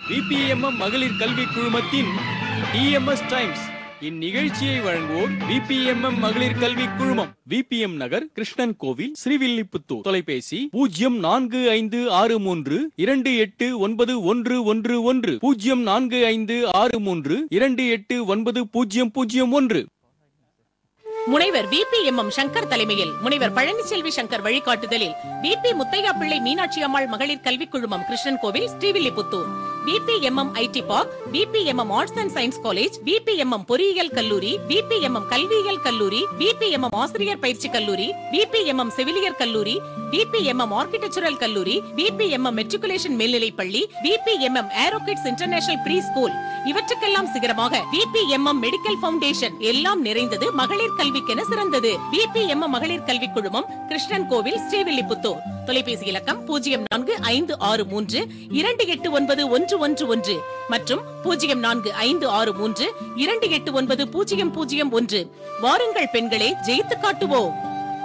VPMM மகளிர் கல்வி குழுமத்தின் டிஎம்எஸ் டைம்ஸ் இந்நிகழ்ச்சியை வழங்குவோர் விபிஎம்எம் மகளிர் கல்வி குழுமம் விபிஎம் நகர் கிருஷ்ணன் கோவில் ஸ்ரீவில்லிபுத்தூர் தொலைபேசி பூஜ்ஜியம் நான்கு ஐந்து ஆறு மூன்று இரண்டு எட்டு ஒன்பது ஒன்று ஒன்று ஒன்று பூஜ்ஜியம் நான்கு ஐந்து ஆறு மூன்று இரண்டு எட்டு ஒன்பது பூஜ்ஜியம் பூஜ்ஜியம் ஒன்று முனைவர் V P M M Shankar தலைமையில் முனைவர் பழனிச்செல்வி சங்கர் வழிகாட்டுதலில் வி பி முத்தையா பிள்ளை மீனாட்சி அம்மாள் மகளிர் கல்விக் குழுமம் Krishnan Kovil Srivilliputhur V P M M IT park V P M M arts and science college V P M M பொறியியல் கல்லூரி வி பி எம் எம் கல்வியியல் கல்லூரி வி பி எம் எம் ஆசிரியர் பயிற்சி கல்லூரி வி பி எம் எம் செவிலியர் கல்லூரி V P M M architectural கல்லூரி V P M M matriculation மேல்நிலைப் பள்ளி V P M M Aerokids international pre school இவற்றுக்கெல்லாம் சிகரமாக V P M M medical foundation எல்லாம் நிறைந்தது மகளிர் கல்விக்கென சிறந்தது வி பி எம் எம் மகளிர் கல்விக் குழுமம் கிருஷ்ணன் கோவில் ஸ்ரீவில்லிபுத்தூர் தொலைபேசி இலக்கம் பூஜ்ஜியம் நான்கு ஐந்து ஆறு மூன்று இரண்டு எட்டு ஒன்பது ஒன்று ஒன்று ஒன்று மற்றும் பூஜ்ஜியம் நான்கு ஐந்து ஆறு மூன்று இரண்டு எட்டு ஒன்பது பூஜ்ஜியம் பூஜ்ஜியம் ஒன்று வாருங்கள் பெண்களே ஜெயித்து காட்டுவோம்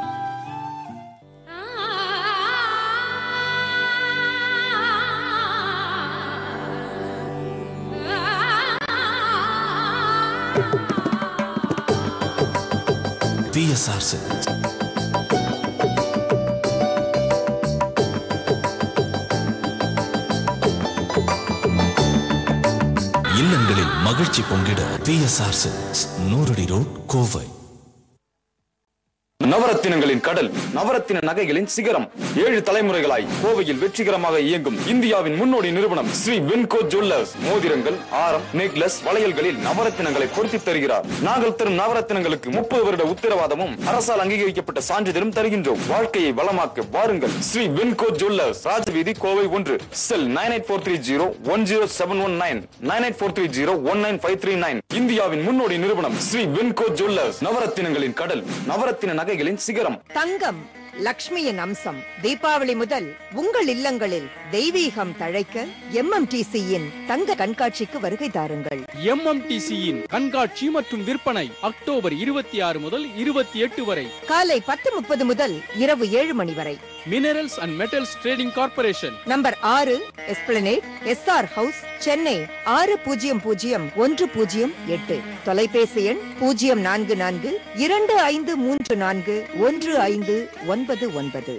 பிஎஸ்ஆர் சில்க்ஸ் இல்லங்களில் மகிழ்ச்சி பொங்கிட பிஎஸ்ஆர் சில்க்ஸ் நூறடி ரோட் கோவை நவரத்தினங்களின் கடல் நவரத்தின நகைகளின் சிகரம் ஏழு தலைமுறைகளாய் கோவையில் வெற்றிகரமாக இயங்கும் இந்தியாவின் முன்னோடி நிறுவனம் ஸ்ரீ வின்கோ ஜுவல்லர்ஸ் மோதிரங்கள் ஆரம் நெக்லஸ் வளையல்களில் நவரத்தினங்களை பொருத்தி தருகிறார் நாங்கள் தரும் நவரத்தினங்களுக்கு முப்பது வருட உத்தரவாதமும் அரசால் அங்கீகரிக்கப்பட்ட சான்றிதழும் தருகின்றோம் வாழ்க்கையை வளமாக்க வாருங்கள் ஸ்ரீ வின்கோ ஜுவல்லர்ஸ் ராஜவீதி கோவை ஒன்று cell nine eight four three zero one zero seven one nine nine eight four three zero one nine five three nine இந்தியாவின் முன்னோடி நிறுவனம் ஸ்ரீ வின்கோ ஜுவல்லர்ஸ் நவரத்தினங்களின் கடல் நவரத்தின நகைகளின் சிகரம் தங்கம் லக்ஷ்மியின் அம்சம் தீபாவளி முதல் உங்கள் இல்லங்களில் தெய்வீகம் தழைக்க எம்எம்டிசியின் தங்க கண்காட்சிக்கு வருகை தாருங்கள் எம்எம்டிசியின் கண்காட்சி மற்றும் விற்பனை அக்டோபர் இருபத்தி ஆறு முதல் இருபத்தி எட்டு வரை காலை பத்து முப்பது முதல் இரவு ஏழு மணி வரை minerals and metals trading corporation number ஆறு எஸ்பிளனேட் எஸ்ஆர் ஹவுஸ் சென்னை ஆறு பூஜ்ஜியம் பூஜ்ஜியம் ஒன்று பூஜ்ஜியம் எட்டு தொலைபேசி எண் பூஜ்ஜியம் நான்கு நான்கு இரண்டு ஐந்து மூன்று நான்கு ஒன்று ஐந்து ஒன்பது ஒன்பது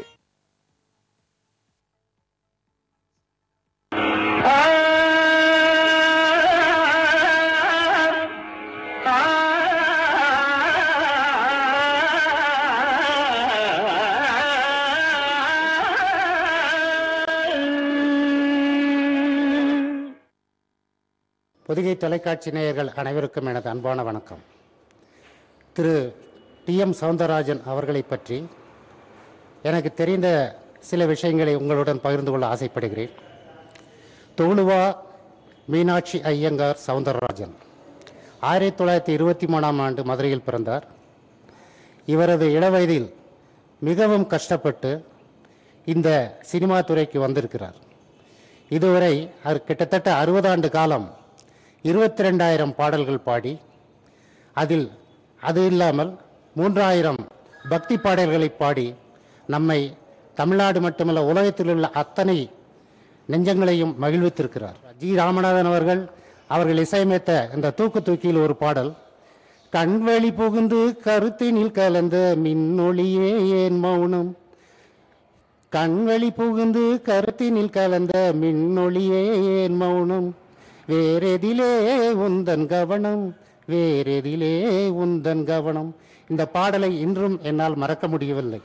பொதிகை தொலைக்காட்சி நேயர்கள் அனைவருக்கும் எனது அன்பான வணக்கம் திரு டி எம் சவுந்தரராஜன் அவர்களை பற்றி எனக்கு தெரிந்த சில விஷயங்களை உங்களுடன் பகிர்ந்து கொள்ள ஆசைப்படுகிறேன் தொழுவா மீனாட்சி ஐயங்கார் சவுந்தரராஜன் ஆயிரத்தி தொள்ளாயிரத்தி இருபத்தி மூணாம் ஆண்டு மதுரையில் பிறந்தார் இவரது இளவயதில் மிகவும் கஷ்டப்பட்டு இந்த சினிமா துறைக்கு வந்திருக்கிறார் இதுவரை அவர் கிட்டத்தட்ட அறுபது ஆண்டு காலம் இருபத்தி ரெண்டாயிரம் பாடல்கள் பாடி அதில் அது இல்லாமல் மூன்றாயிரம் பக்தி பாடல்களை பாடி நம்மை தமிழ்நாடு மட்டுமல்ல உலகத்தில் உள்ள அத்தனை நெஞ்சங்களையும் மகிழ்வித்திருக்கிறார் ஜி ராமநாதன் அவர்கள் அவர்கள் இசையமைத்த இந்த தூக்கு தூக்கியில் ஒரு பாடல் கண்வழி புகுந்து கருத்தினில் கலந்த மின்னொளியே ஏன் மௌனம் கண்வழி புகுந்து கருத்தினில் கலந்த மின்னொளியே ஏன் மௌனம் வேறெதிலே உந்தன் கவனம் வேறெதிலே உந்தன் கவனம் இந்த பாடலை இன்றும் என்னால் மறக்க முடியவில்லை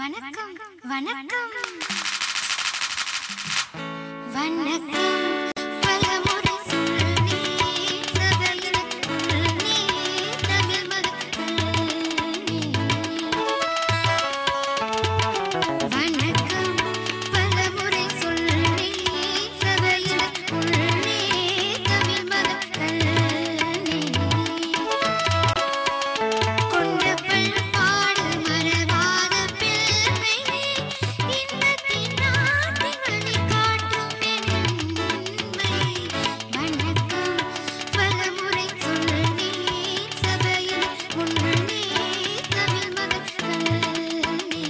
வணக்கம் வணக்கம் வணக்கம் பலமுறை சொல்லி சபையினுக்குள் நீ தமிழ் மகள் நீ. வணக்கம் பலமுறை சொல்லி சபையினுக்குள் நீ தமிழ் மகள் நீ. கொண்ட பண்பாடு மறவாத பெருமை இன்பத்தின் நாட்டின் வழி காட்டும் பெண்மை வணக்கம் பலமுறை சொல்லி சபையில் முன்னே தமிழ் மகள் நீ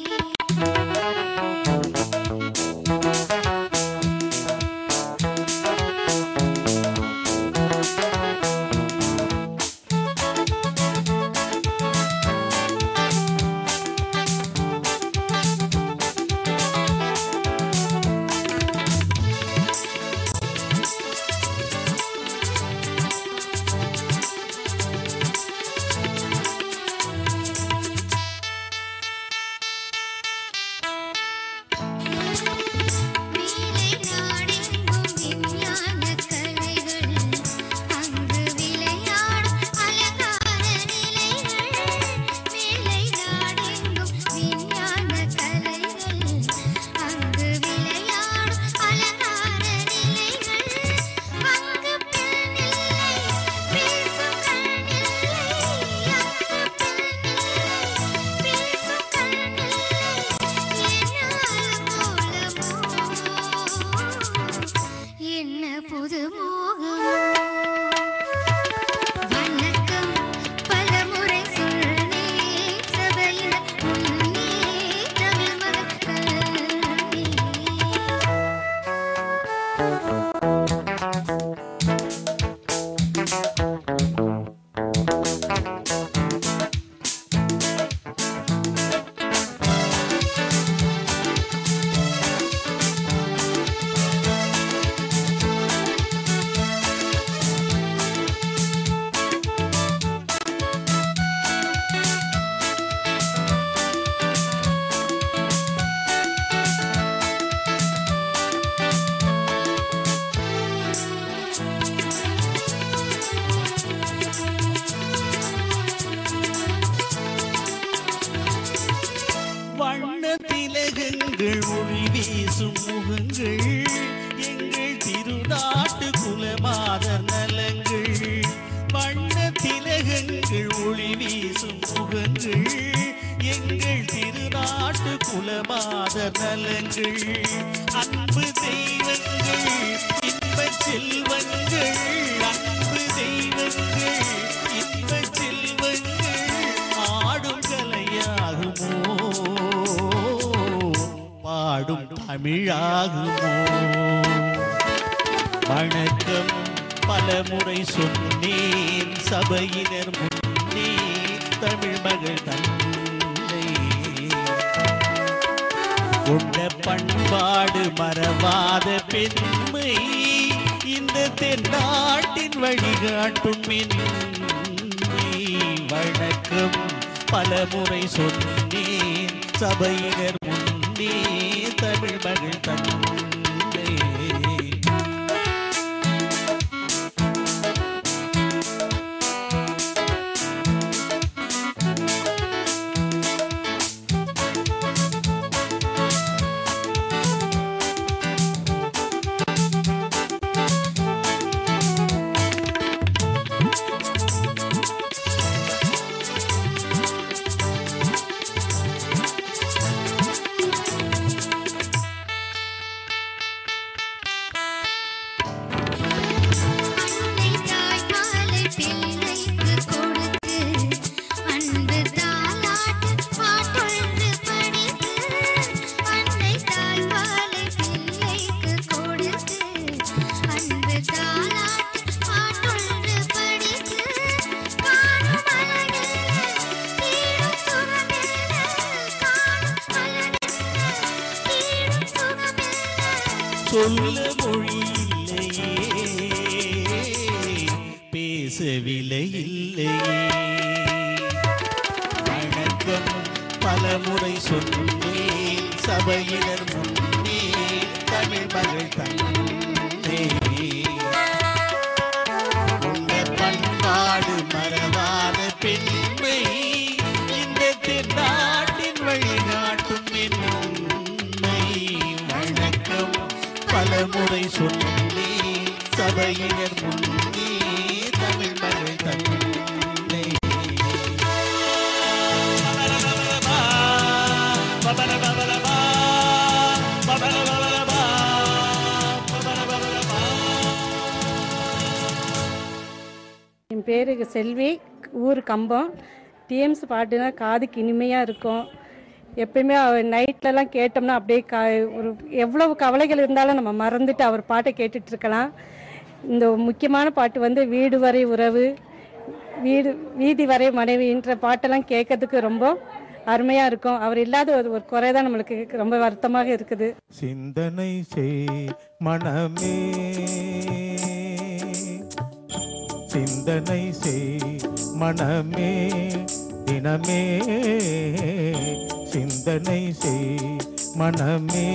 மேலை நாடெங்கும் விஞ்ஞான கலைகள் அங்கு விளையாடும் அலங்கார நிலைகள் மேலை நாடெங்கும் விஞ்ஞான கலைகள் அங்கு விளையாடும் அலங்கார நிலைகள் அங்கு பெண்ணில்லை பேசும் கண்ணில்லை அங்கு பெண்ணில்லை பேசும் கண்ணில்லை என்ன புது மோகம் வணக்கம் பலமுறை சொல்லி சபையில் முன்னே தமிழ் மகள் நீ. வண்ண திலகங்கள் ஒளி வீசும் முகங்கள் எங்கள் திருநாட்டு குலமாத நலங்கள் வண்ண திலகங்கள் ஒளி வீசும் முகங்கள் எங்கள் திருநாட்டு குலமாத நலங்கள் அன்பு தெய்வங்கள் இன்பச் செல்வங்கள் அன்பு தெய்வங்கள் இன்பச் செல்வங்கள் ஆடும் கலையாகுமோ பாடும் தமிழாகுமோ வணக்கம் பலமுறை சொன்னேன் சபையினர் முன்னே தமிழ் மகள் தந்தை கொண்ட பண்பாடு மறவாத பெண்மை இந்த தென்னாட்டின் வழிகாட்டும் மென்மை வணக்கம் பலமுறை சொன்னேன் சபையினர் முன்னே தமிழ் மகள் தந்தை அன்னை தாய் மாலை பிள்ளைக்கு கொடுத்து அன்பு தாலாட்டு பாட்டொன்று படித்து அன்னை தாய் மாலை பிள்ளைக்கு கொடுத்து அன்பு தாலாட்டு பாட்டொன்று படித்து காணும் அழகில்லை கீழும் சுகமில்லை காணும் அழகில்லை கீழும் சுகமில்லை சொல்ல மொழி இல்லையே பேச விலை இல்லையே வணக்கம் பலமுறை சொன்னேன் சபையினர் முன்னே தமிழ் மகள் தந்தே உள்ள பண்பாடு மறவாத பெண்மை இந்த தென்னாட்டின் வழிகாட்டும் பெண்மை வணக்கம் பலமுறை சொன்னே சபையினர் முன்னே தமிழ் மகள் தந்தை என் பேரு செல்வி ஊர் கம்பம் டிஎம்ஸ் பாட்டுனா காதுக்கு இனிமையாக இருக்கும் எப்பயுமே அவர் நைட்லலாம் கேட்டோம்னா அப்படியே கா ஒரு எவ்வளவு கவலைகள் இருந்தாலும் நம்ம மறந்துட்டு அவர் பாட்டை கேட்டுட்டு இருக்கலாம் இந்த முக்கியமான பாட்டு வந்து வீடு வரை உறவு வீடு வீதி வரை மனைவின்ற பாட்டெல்லாம் கேட்கறதுக்கு ரொம்ப அருமையாக இருக்கும் அவர் இல்லாத ஒரு ஒரு குறை தான் நம்மளுக்கு ரொம்ப வருத்தமாக இருக்குது சிந்தனை செய் மனமே சிந்தனை செய் மனமே தினமே சிந்தனை செய் மனமே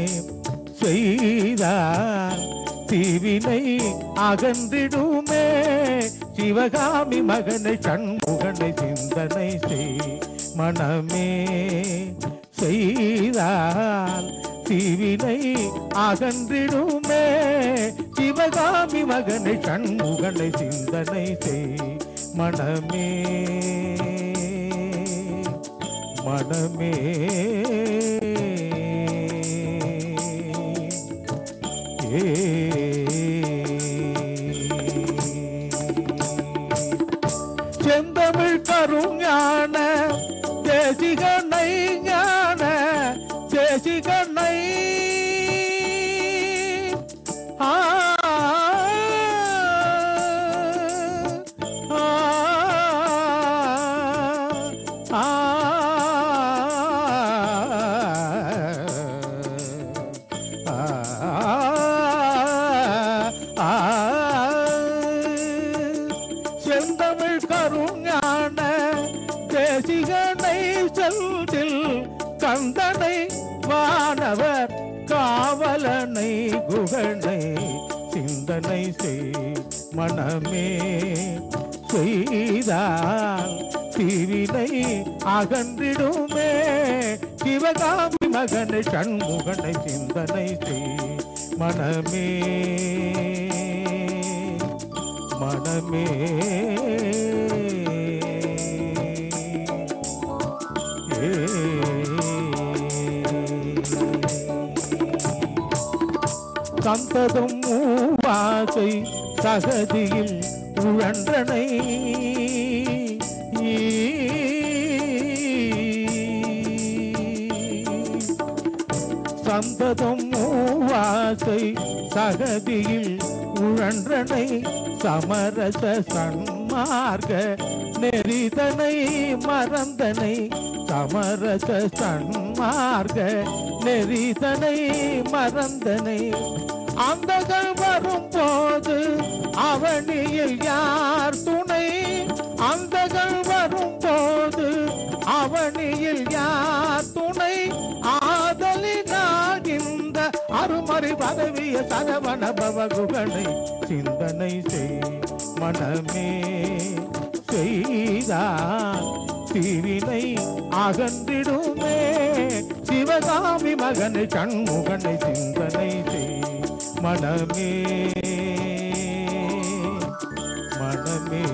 செய்தால் தீவினை அகன்றிடுமே சிவகாமி மகனை சண்முகனை சிந்தனை செய் மனமே செய்தால் தீவினை அகன்றிடுமே சிவகாமி மகனை சண்முகனை சிந்தனை செய் மனமே மனமே செந்தமிழ் கருஞான தேசிகனை ஞான தேசிகனை ஆ ஆ ஆ செந்தமிழ் கருஞான தேசிகனை செல்தில் கந்தனை வானவர் காவலனை குகனை சிந்தனை செய் மனமே செய்தால் தீவினை அகன்றிடுமே சிவகாமி மகனை சண்முகனை சிந்தனை செய் மனமே மனமே சந்ததம் மூவாசை சகதியில் உழன்றனை சந்ததம் மூவாசை சகதியில் உழன்றனை சமரச சன்மார்க்க நெறிதனை மறந்தனை சமரச சன்மார்க்க நெறிதனை மறந்தனை அந்தகள் வரும்போது அவனியில் யார் துணை அந்தகள் வரும்போது அவனியில் யார் துணை ஆதலினால் இந்த அருமறை பதவிய சரவண பவகுகனை சிந்தனை செய் மனமே செய்தால் தீவினை அகன்றிடுமே சிவகாமி மகனை சண்முகனை சிந்தனை செய் மனமே மனமே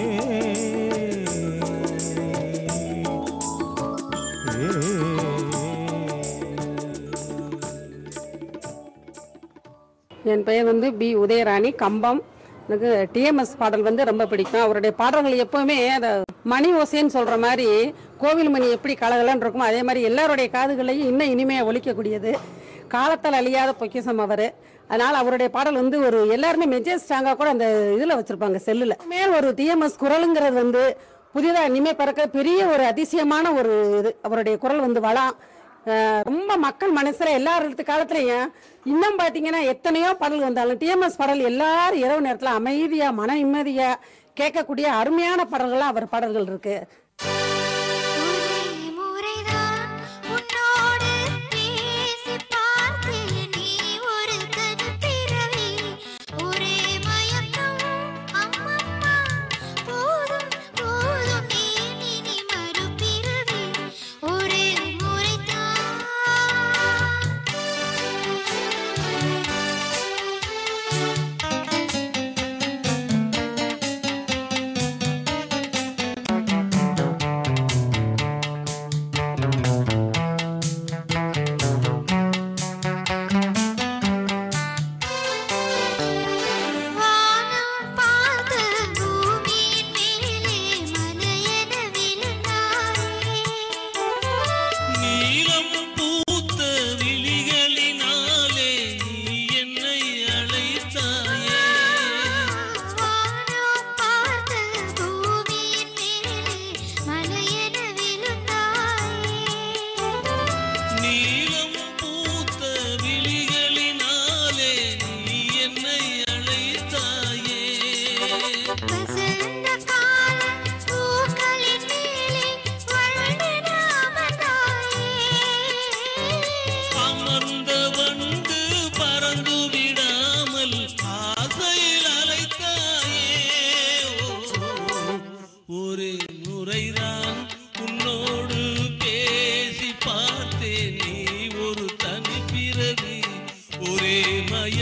என் பெயர் வந்து பி உதயராணி கம்பம் எனக்கு டிஎம்எஸ் பாடல் வந்து ரொம்ப பிடிக்கும் அவருடைய பாடல்கள் எப்பவுமே அந்த மணி ஓசைன்னு சொல்ற மாதிரி கோவில் மணி எப்படி கலகலன்னு இருக்குமோ அதே மாதிரி எல்லாருடைய காதுகளையும் இன்னும் இனிமையா ஒலிக்கக்கூடியது காலத்தால் அழியாத பொக்கிசம் அவர் அதனால அவருடைய பாடல் வந்து ஒரு எல்லாருமே மெஜேஸ் ஸ்ட்ராங்கா கூட அந்த இதுல வச்சிருப்பாங்க செல்லுல மேல் ஒரு டிஎம்எஸ் குரலுங்கிறது வந்து புதிதா இனிமே பிறக்க பெரிய ஒரு அதிசயமான ஒரு இது அவருடைய குரல் வந்து வளம் அஹ் ரொம்ப மக்கள் மனசுல எல்லாரும் காலத்துலயும் இன்னும் பாத்தீங்கன்னா எத்தனையோ பாடல் வந்தாலும் டிஎம்எஸ் பாடல் எல்லாரும் இரவு நேரத்துல அமைதியா மன நிம்மதியா கேட்கக்கூடிய அருமையான பாடல்களா அவர் பாடல்கள் இருக்கு ஒரே முறைதான்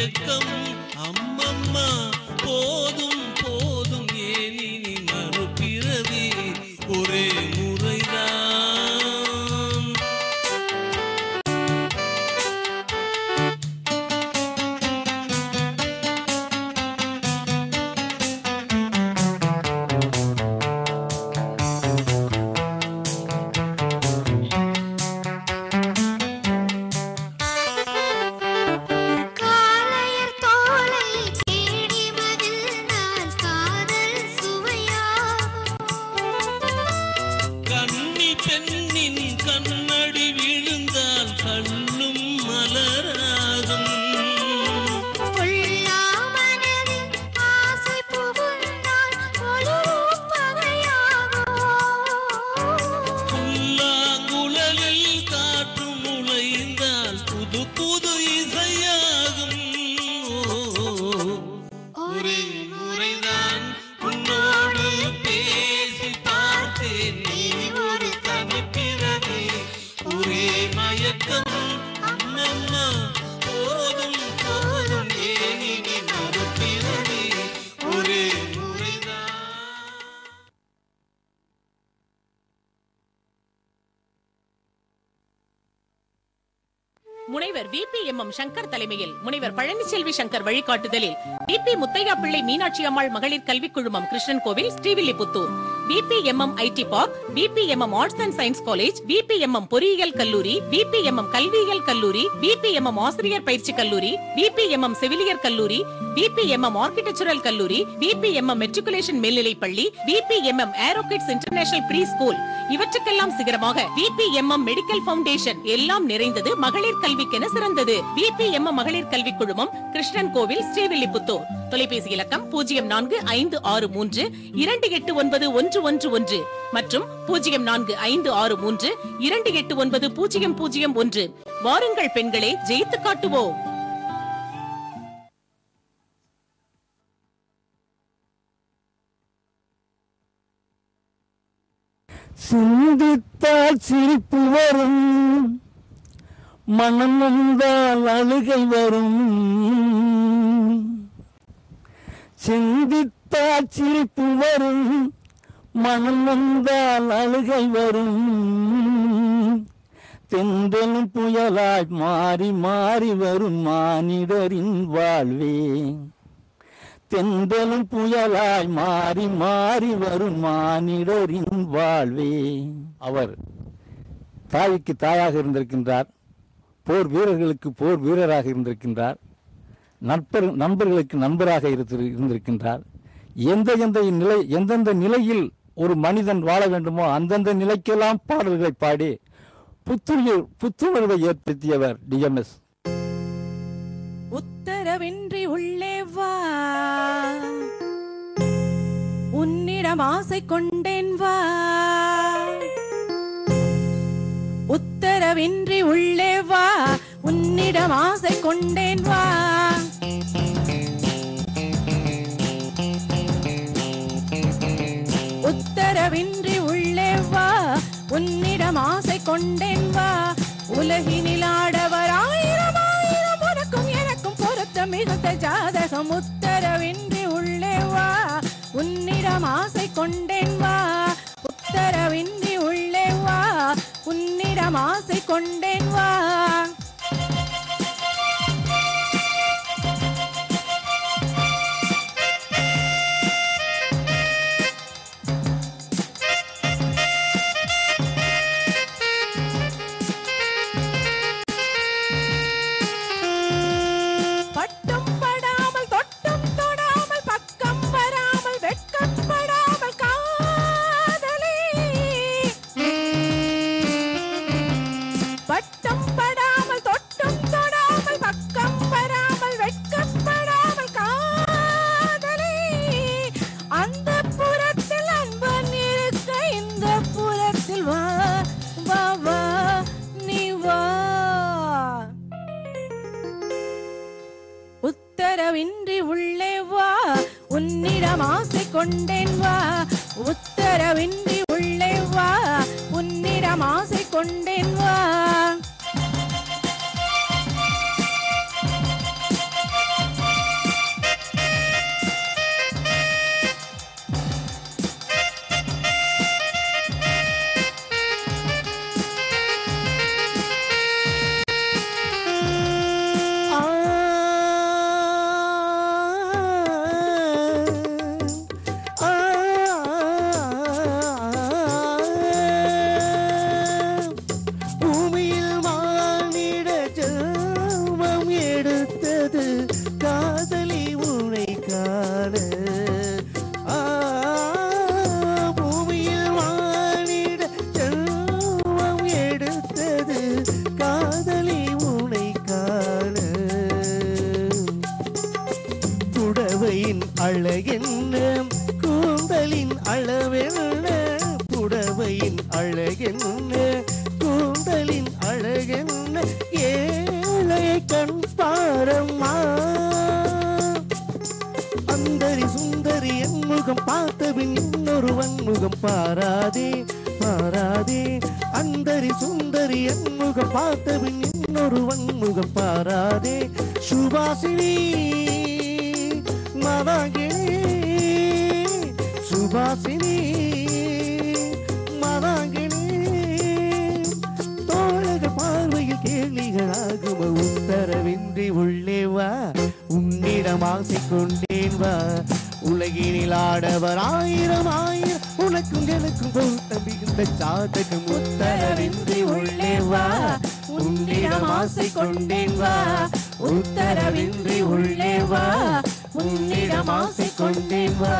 மயக்கம் அம்மம்மா போதும் போதும் ஏனினி மறுபிறவி ஒரே முறைதான் காலையர் தோலை தேடி மகிழ்ந்தான் காதல் சுவையாகும் கன்னி பெண்ணின் கண்ணடி விழுந்தால் கண்ணும் மலராகும் பொல்லா மனதில் ஆசை புகுந்தால் ஒளிரும் பகையாகும் புல்லாங்குழலில் காற்று நுழைந்தால் புது புது இசையாகும் ஒரே முறைதான் உன்னோடு பேசி பார்த்தேன் நீ ஒரு தனிப்பிறவி ஒரே மயக்கம் அம்மம்மா போதும் போதும் ஏனினி மறுபிறவி ஒரே முறைதான் முனைவர் V P M M Shankar தலைமையில் முனைவர் பழனிச்செல்வி சங்கர் வழிகாட்டுதலில் வி பி முத்தையா பிள்ளை மீனாட்சி அம்மாள் மகளிர் கல்விக் குழுமம் Krishnan Kovil Srivilliputhur V P M M IT park V P M M arts and science college V P M M பொறியியல் கல்லூரி வி பி எம் எம் கல்வியியல் கல்லூரி வி பி எம் எம் ஆசிரியர் பயிற்சி கல்லூரி வி பி எம் எம் செவிலியர் கல்லூரி V P M M architectural கல்லூரி V P M M matriculation மேல்நிலைப் பள்ளி V P M M Aerokids international pre school இவற்றுக்கெல்லாம் சிகரமாக V P M M medical foundation எல்லாம் நிறைந்தது மகளிர் கல்விக்கென சிறந்தது வி பி எம் எம் மகளிர் கல்விக் குழுமம் கிருஷ்ணன் கோவில் ஸ்ரீவில்லிபுத்தூர் தொலைபேசி இலக்கம் பூஜ்ஜியம் நான்கு ஐந்து ஆறு மூன்று இரண்டு எட்டு ஒன்பது ஒன்று ஒன்று ஒன்று மற்றும் பூஜ்ஜியம் நான்கு ஐந்து ஆறு மூன்று இரண்டு எட்டு ஒன்பது பூஜ்ஜியம் பூஜ்ஜியம் ஒன்று வாருங்கள் பெண்களே ஜெயித்து காட்டுவோம் சிந்தித்தால் சிரிப்பு வரும் மனம் வந்தால் அழுகை வரும் சிந்தித்தால் சிரிப்பு வரும் மனம் வந்தால் அழுகை வரும் தென்றலும் புயலாய் மாறி மாறி வரும் மானிடரின் வாழ்வே தென்றலும் புயலாய் மாறி மாறி வரும் மானிடரின் வாழ்வே அவர் தாய்க்கு தாயாக இருந்திருக்கின்றார் போர் வீரர்களுக்கு போர் வீரராக இருந்திருக்கின்றார் நட்பர் நண்பர்களுக்கு நண்பராக இருந்து- இருந்திருக்கின்றார் எந்த எந்த நிலை எந்தெந்த நிலையில் ஒரு மனிதன் வாழ வேண்டுமோ அந்தந்த நிலைக்கெல்லாம் பாடல்களை பாடி புத்துயிர் புத்துணர்வை ஏற்படுத்தியவர் டிஎம்எஸ் உத்தரவின்றி உள்ளே வா உன்னிடம் ஆசை கொண்டேன் வா உத்தரவின்றி உள்ளே வா உன்னிடம் ஆசை கொண்டேன் வா உத்தரவின்றி உள்ளே வா உன்னிடம் ஆசை கொண்டேன் வா உலகினில் ஆடவர் ஆயிரம் ஆயிரம் உனக்கும் எனக்கும் பொருத்தம் மிகுந்த ஜாதகம் உத்தரவின்றி உள்ளே வா உன்னிடம் ஆசை கொண்டேன் வா உத்தரவின்றி உள்ளே வா உன்னிடம் ஆசை கொண்டேன் வா பட்டும் படாமல் தொட்டும் தொடாமல் பக்கம் வராமல் வெட்கப்படாமல் காதலி பட்டம் படாமல் தொட்டும் தொடாமல் பக்கம் வராமல் வெட்கப்படாமல் காதலி அந்த புறத்தில் அன்பன் இருக்க இந்த புறத்தில் வா வா வா நீ வா உத்தரவின்றி உள்ளே வா உன்னிடம் ஆசை கொண்டேன் வா உத்தரவின்றி உள்ளே வா உன்னிடம் ஆசை கொண்டேன் வா காதலி உனை காண புடவையின் அழகென்ன கூந்தலின் அளவென்ன புடவையின் அழகென்ன கூந்தலின் அழகென்ன ஏழை கண் பாரம்மா அந்தரி சுந்தரி என் முகம் பார்த்தபின் இன்னொருவன் முகம் பாராதே பாராதே அந்தரி சுந்தரி என் முகம் பார்த்தபின் இன்னொருவன் முகம் பாராதே சுபாசினி மதாங்கினி சுபாசினி மதாங்கினி தோழக பார்வையில் கேள்விகளாகும உத்தரவின்றி உள்ளே வா உன்னிடம் ஆசை கொண்டேன் வா உலகினில் ஆடவர் ஆயிரம் ஆயிரம் உனக்கும் எனக்கும் பொருத்தம் மிகுந்த சாதகம் உத்தரவின்றி உள்ளே வா உன்னிடம் ஆசை கொண்டேன் வா உத்தரவின்றி உள்ளே வா உன்னிடம் ஆசை கொண்டேன் வா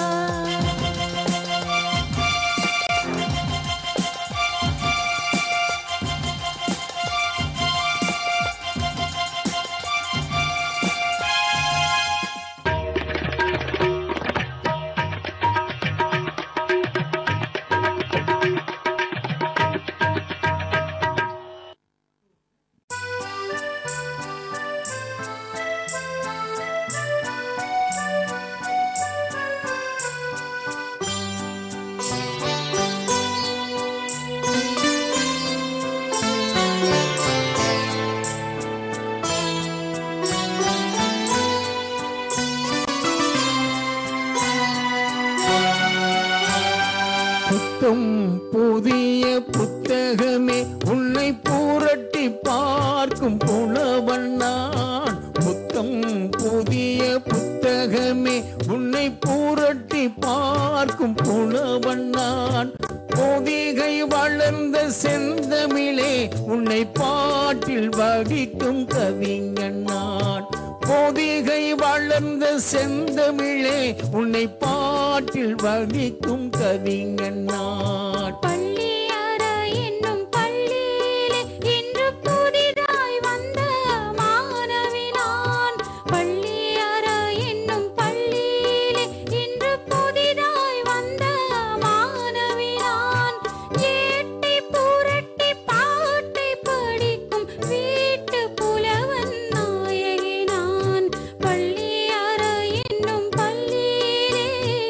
புத்தம் புதிய புத்தகமே உன்னை பூரட்டி பார்க்கும் புலவன் நான் புத்தம் புதிய புத்தகமே உன்னை பூரட்டி பார்க்கும் புலவன் நான் பொதிகை வளர்ந்த செந்தமிழே உன்னை பாட்டில் வகிக்கும் கவிஞன் நான் பொதிகை வளர்ந்த செந்தமிழே உன்னை பாட்டில் வகிக்கும் கவிஞன் நான் பள்ளியறை என்னும் பள்ளியிலே இன்று புதிதாய் வந்த மாணவி நான். பள்ளியறை என்னும் பள்ளியிலே இன்று புதிதாய் வந்த மாணவி நான். ஏட்டி புரட்டி பாட்டை படிக்கும் வீட்டு புலவன் நாயகி நான். பள்ளியறை என்னும் பள்ளியிலே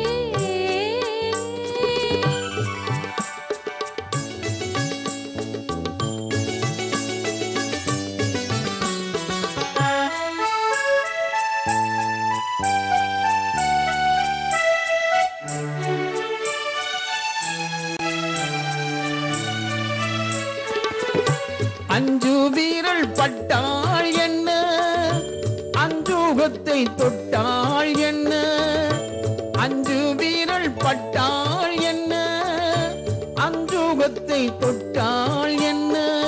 அஞ்சு வீரல் பட்டாள் என்ன அஞ்சுகத்தை தொட்டாள் என்ன அஞ்சு வீரல் பட்டாள் என்ன அஞ்சுகத்தை தொட்டாள் என்ன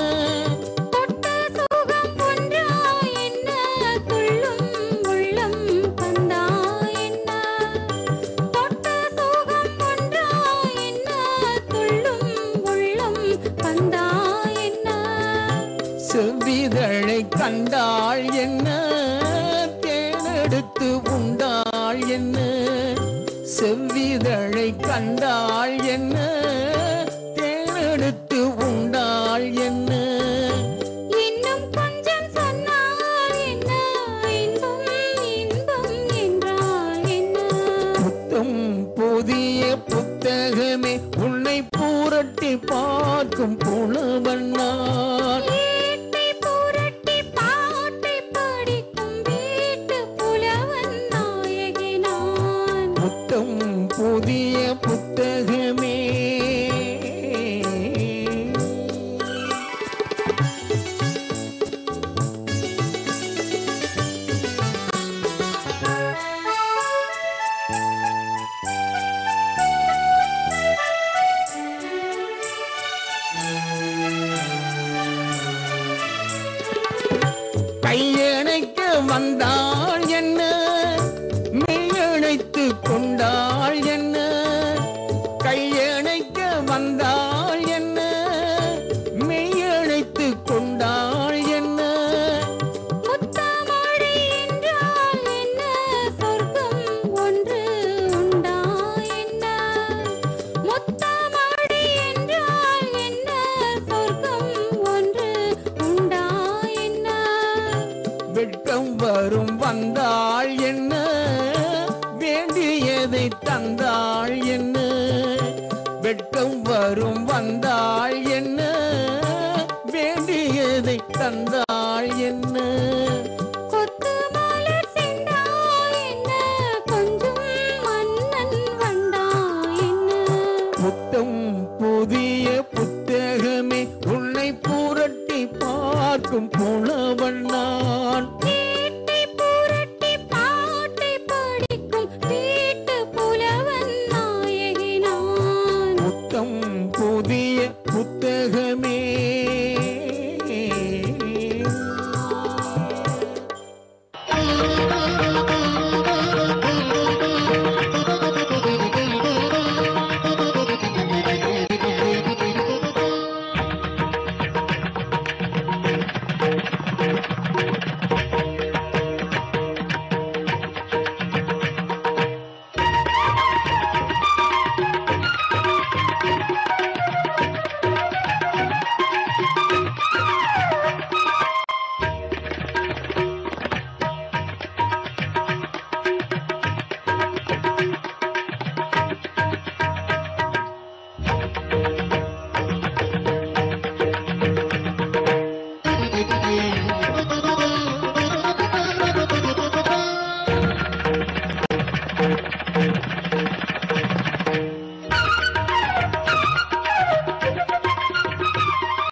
சுகம் ஒன்றாய் என்ன துள்ளும் உள்ளம் தந்தாய் என்ன தொட்ட சுகம் ஒன்றாய் என்ன துள்ளும் உள்ளம் தந்தாய் என்ன செவ்விதழை கண்டாள் என்ன தேனெடுத்து உண்டாள் என்ன செவ்விதழை கண்டாள் என்ன தேனெடுத்து உண்டாள் என்ன இன்னும் கொஞ்சம் சொன்னால் என்ன இன்பம் இன்பம் என்றால் என்ன புத்தம் புதிய புத்தகமே உன்னை பூரட்டி பார்க்கும் புலவன் நான் ஏட்டை புரட்டி பாட்டை படிக்கும் வீட்டு புலவன் நாயகி நான் புத்தம் புதிய புத்தகமே கையணைக்க வந்தாள் என்ன மெய்யணைத்து கொண்டாள் என்ன கையணைக்க வந்தாள் என்ன மெய்யணைத்து கொண்டாள் வரும் வந்தாள் என்ன வேண்டியதை தந்தாள் என்ன வெட்கம் வரும் வந்தாள் என்ன வேண்டியதை தந்தாள் என்ன கொத்து மலர் சென்றாள் என்ன கொஞ்சம் மன்னன் வந்தாள் என்ன புத்தம் புதிய புத்தகமே உன்னை புரட்டி பார்க்கும் புல